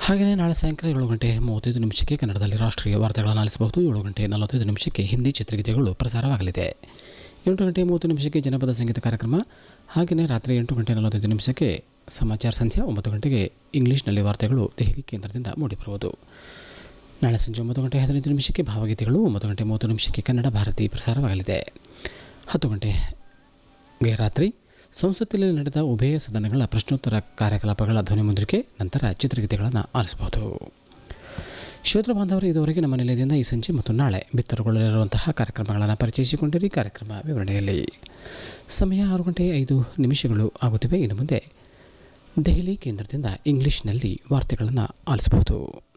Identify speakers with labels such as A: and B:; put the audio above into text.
A: ಹಾಗೆಯೇ ನಾಳೆ ಸಾಯಂಕಾಲ ಏಳು ಗಂಟೆ ಮೂವತ್ತೈದು ನಿಮಿಷಕ್ಕೆ ಕನ್ನಡದಲ್ಲಿ ರಾಷ್ಟ್ರೀಯ ವಾರ್ತೆಗಳನ್ನು ಆಲಿಸಬಹುದು ಏಳು ಗಂಟೆ ನಲವತ್ತೈದು ನಿಮಿಷಕ್ಕೆ ಹಿಂದಿ ಚಿತ್ರಗೀತೆಗಳು ಪ್ರಸಾರವಾಗಲಿದೆ ಎಂಟು ಗಂಟೆ ಮೂವತ್ತು ನಿಮಿಷಕ್ಕೆ ಜನಪದ ಸಂಗೀತ ಕಾರ್ಯಕ್ರಮ ಹಾಗೆಯೇ ರಾತ್ರಿ ಎಂಟು ಗಂಟೆ ನಲವತ್ತೈದು ನಿಮಿಷಕ್ಕೆ ಸಮಾಚಾರ ಸಂಧ್ಯಾ ಒಂಬತ್ತು ಗಂಟೆಗೆ ಇಂಗ್ಲೀಷ್ನಲ್ಲಿ ವಾರ್ತೆಗಳು ದೆಹಲಿ ಕೇಂದ್ರದಿಂದ ಮೂಡಿಬರುವುದು ನಾಳೆ ಸಂಜೆ ಒಂಬತ್ತು ಗಂಟೆ ಹದಿನೈದು ನಿಮಿಷಕ್ಕೆ ಭಾವಗೀತೆಗಳು ಒಂಬತ್ತು ಗಂಟೆ ಮೂವತ್ತು ನಿಮಿಷಕ್ಕೆ ಕನ್ನಡ ಭಾರತಿ ಪ್ರಸಾರವಾಗಲಿದೆ ಹತ್ತು ಗಂಟೆಗೆ ರಾತ್ರಿ ಸಂಸತ್ತಿನಲ್ಲಿ ನಡೆದ ಉಭಯ ಸದನಗಳ ಪ್ರಶ್ನೋತ್ತರ ಕಾರ್ಯಕಲಾಪಗಳ ಧ್ವನಿಮುದ್ರಿಕೆ ನಂತರ ಚಿತ್ರಗೀತೆಗಳನ್ನು ಆಲಿಸಬಹುದು ಶ್ರೋತೃ ಬಾಂಧವರು ಇದುವರೆಗೆ ನಮ್ಮ ನಿಲಯದಿಂದ ಈ ಸಂಜೆ ಮತ್ತು ನಾಳೆ ಬಿತ್ತರಗೊಳ್ಳಲಿರುವಂತಹ ಕಾರ್ಯಕ್ರಮಗಳನ್ನು ಪರಿಚಯಿಸಿಕೊಂಡಿರಿ ಕಾರ್ಯಕ್ರಮ ವಿವರಣೆಯಲ್ಲಿ ಸಮಯ ಆರು ಗಂಟೆ ಐದು ನಿಮಿಷಗಳು ಆಗುತ್ತಿವೆ ಇನ್ನು ಮುಂದೆ ದೆಹಲಿ ಕೇಂದ್ರದಿಂದ ಇಂಗ್ಲಿಷ್ನಲ್ಲಿ ವಾರ್ತೆಗಳನ್ನು ಆಲಿಸಬಹುದು